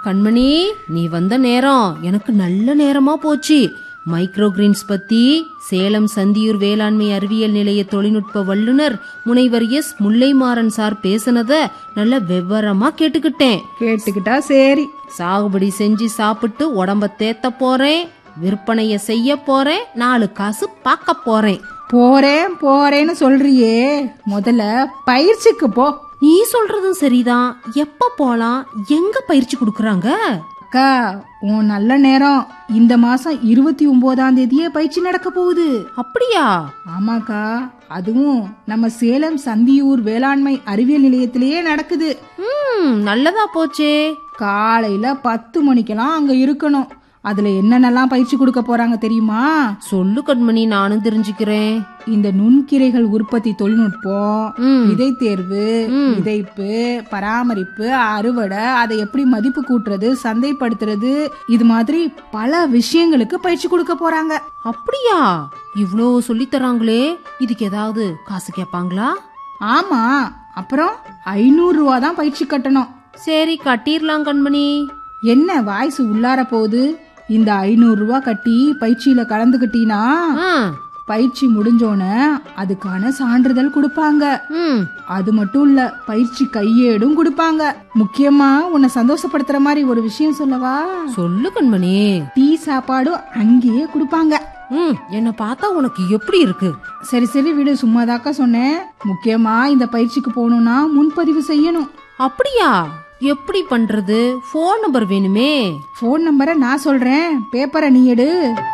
கண்மணி நீ வந்த நேரம் எனக்கு நல்ல நேரமா போச்சு மைக்ரோ கிரீன்ஸ் பத்தி சேலம் சந்தியூர் வேளாண்மை அறிவியல் நிலைய தொழில்நுட்ப வல்லுனர் முனைவர் எஸ் முல்லைமாறன் சார் பேசுனத நல்ல விவரமா கேட்டுக்கிட்டேன் கேட்டுக்கிட்டா சரி சாகுபடி செஞ்சு சாப்பிட்டு உடம்ப தேத்த போறேன் விற்பனைய செய்ய போறேன் நாலு காசு பார்க்க போறேன் போறேன் போறேன்னு சொல்றியே முதல்ல பயிற்சிக்கு போ நீ சொல்றதும் சரிதான் எப்ப போலாம் எங்க பயிற்சி கொடுக்கறாங்க அக்கா உன் நல்ல நேரம் இந்த மாசம் இருபத்தி ஒன்பதாம் தேதியே பயிற்சி நடக்க போகுது அப்படியா ஆமாக்கா அதுவும் நம்ம சேலம் சந்தியூர் வேளாண்மை அறிவியல் நிலையத்திலேயே நடக்குது ம் நல்லதா போச்சே காலையில பத்து மணிக்கெல்லாம் அங்க இருக்கணும் அதுல என்னென்னலாம் பயிற்சி கொடுக்க போறாங்க தெரியுமா சொல்லு கண்மணி நானும் தெரிஞ்சுக்கிறேன் இந்த நுண்கீரைகள் உற்பத்தி தொழில்நுட்பம் ம். விதை தேர்வு விதைப்பு பராமரிப்பு அறுவடை அதை எப்படி மதிப்பு கூட்டுறது சந்தைப்படுத்துறது இது மாதிரி பல விஷயங்களுக்கு பயிற்சி கொடுக்க போறாங்க அப்படியா இவ்ளோ சொல்லி தராங்களே இதுக்கு ஏதாவது காசு கேட்பாங்களா ஆமா அப்புறம் ஐநூறு ரூபா தான் பயிற்சி கட்டணும் சரி கட்டிரலாம் கண்மணி என்ன வாய்ஸ் உள்ளார போகுது இந்த ஐநூறு ரூபா கட்டி பயிற்சியில கலந்துக்கிட்டீனா ஆ, பயிற்சி முடிஞ்சோன அதுக்கான சான்றிதழ் கொடுப்பாங்க ம் அது மட்டும் இல்ல பயிற்சி கையேடும் கொடுப்பாங்க முக்கியமா உன்னை சந்தோஷப்படுத்துற மாதிரி ஒரு விஷயம் சொல்லவா சொல்லு கண்மணி டீ சாப்பாடும் அங்கேயே கொடுப்பாங்க ம் என்ன பார்த்தா உனக்கு எப்படி இருக்கு சரி சரி விடு சும்மாதாக்கா சொன்னேன் முக்கியமா இந்த பயிற்சிக்கு போகணும்னா முன்பதிவு செய்யணும் அப்படியா எப்படி பண்றது ஃபோன் நம்பர் வேணுமே ஃபோன் நம்பரை நான் சொல்றேன் பேப்பரை நீ எடு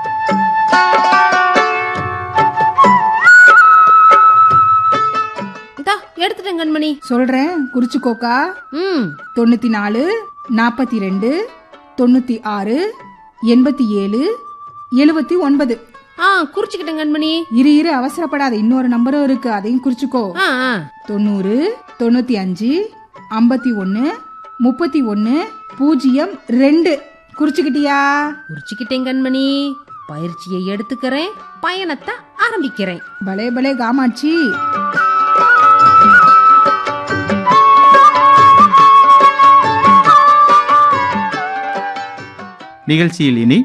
இந்தா எடுத்துட்டேன் கண்மணி சொல்றேன் குறிச்சுக்கோக்கா ம் தொண்ணூத்தி நாலு நாற்பத்தி ரெண்டு தொண்ணூத்தி ஆறு எண்பத்தி ஏழு எழுபத்தி ஒன்பது ஆ குறிச்சுக்கிட்டேன் கண்மணி இரு இரு அவசரப்படாத இன்னொரு நம்பரும் இருக்கு அதையும் குறிச்சுக்கோ ஆ ஆ தொண்ணூறு தொண்ணூத்தி அஞ்சு ஐம்பத்தி ஒன்னு முப்பத்தி ஒன்னு பூஜ்ஜியம் ரெண்டு குறிச்சுக்கிட்டியா குறிச்சுக்கிட்டேன் கண்மணி பயிற்சியை எடுத்துக்கிறேன் பயணத்தை ஆரம்பிக்கிறேன் பலே பலே காமாட்சி நிகழ்ச்சியில் இனி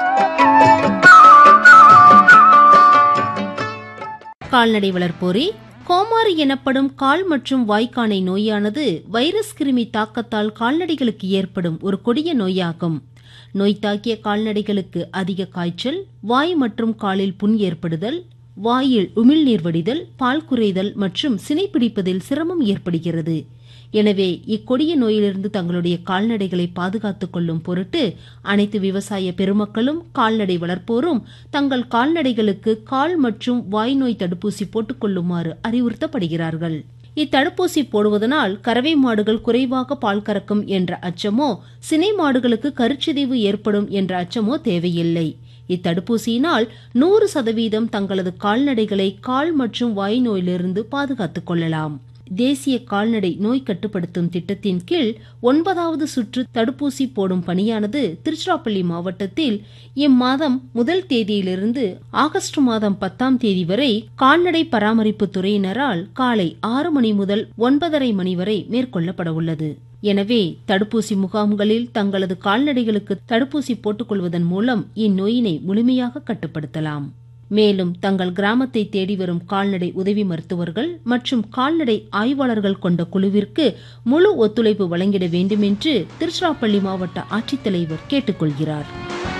கால்நடை வளர்ப்போரே கோமாரி எனப்படும் கால் மற்றும் வாய்க்கானை நோயானது வைரஸ் கிருமி தாக்கத்தால் கால்நடைகளுக்கு ஏற்படும் ஒரு கொடிய நோயாகும் நோய் தாக்கிய கால்நடைகளுக்கு அதிக காய்ச்சல் வாய் மற்றும் காலில் புண் ஏற்படுதல் வாயில் உமிழ்நீர் வடிதல் பால் குறைதல் மற்றும் சினைப்பிடிப்பதில் சிரமம் ஏற்படுகிறது எனவே இக்கொடிய நோயிலிருந்து தங்களுடைய கால்நடைகளை பாதுகாத்துக் கொள்ளும் பொருட்டு அனைத்து விவசாய பெருமக்களும் கால்நடை வளர்ப்போரும் தங்கள் கால்நடைகளுக்கு கால் மற்றும் வாய் நோய் தடுப்பூசி போட்டுக் கொள்ளுமாறு அறிவுறுத்தப்படுகிறார்கள் இத்தடுப்பூசி போடுவதனால் கறவை மாடுகள் குறைவாக பால் கறக்கும் என்ற அச்சமோ சினை மாடுகளுக்கு கருச்சிதைவு ஏற்படும் என்ற அச்சமோ தேவையில்லை இத்தடுப்பூசியினால் நூறு சதவீதம் தங்களது கால்நடைகளை கால் மற்றும் வாய் நோயிலிருந்து பாதுகாத்துக் கொள்ளலாம் தேசிய கால்நடை நோய் கட்டுப்படுத்தும் திட்டத்தின் கீழ் ஒன்பதாவது சுற்று தடுப்பூசி போடும் பணியானது திருச்சிராப்பள்ளி மாவட்டத்தில் இம்மாதம் முதல் தேதியிலிருந்து ஆகஸ்ட் மாதம் பத்தாம் தேதி வரை கால்நடை பராமரிப்பு துறையினரால் காலை ஆறு மணி முதல் ஒன்பதரை மணி வரை மேற்கொள்ளப்பட உள்ளது எனவே தடுப்பூசி முகாம்களில் தங்களது கால்நடைகளுக்கு தடுப்பூசி போட்டுக்கொள்வதன் மூலம் இந்நோயினை முழுமையாக கட்டுப்படுத்தலாம் மேலும் தங்கள் கிராமத்தை தேடி வரும் கால்நடை உதவி மருத்துவர்கள் மற்றும் கால்நடை ஆய்வாளர்கள் கொண்ட குழுவிற்கு முழு ஒத்துழைப்பு வழங்கிட வேண்டும் என்று திருச்சிராப்பள்ளி மாவட்ட ஆட்சித்தலைவர் கேட்டுக்கொள்கிறார்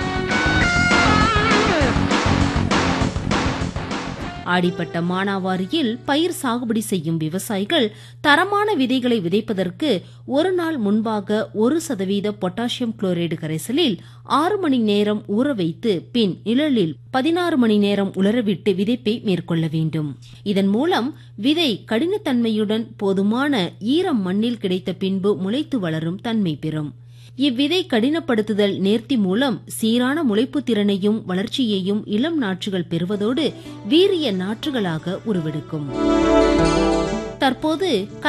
ஆடிப்பட்ட மானாவாரியில் பயிர் சாகுபடி செய்யும் விவசாயிகள் தரமான விதைகளை விதைப்பதற்கு ஒரு நாள் முன்பாக ஒரு சதவீத பொட்டாசியம் குளோரைடு கரைசலில் ஆறு மணி நேரம் ஊற வைத்து பின் நிழலில் பதினாறு மணி நேரம் உலரவிட்டு விதைப்பை மேற்கொள்ள வேண்டும் இதன் மூலம் விதை கடினத்தன்மையுடன் போதுமான ஈரம் மண்ணில் கிடைத்த பின்பு முளைத்து வளரும் தன்மை பெறும் இவ்விதை கடினப்படுத்துதல் நேர்த்தி மூலம் சீரான முளைப்பு திறனையும் வளர்ச்சியையும் இளம் நாற்றுகள் பெறுவதோடு வீரிய நாற்றுகளாக உருவெடுக்கும் தற்போது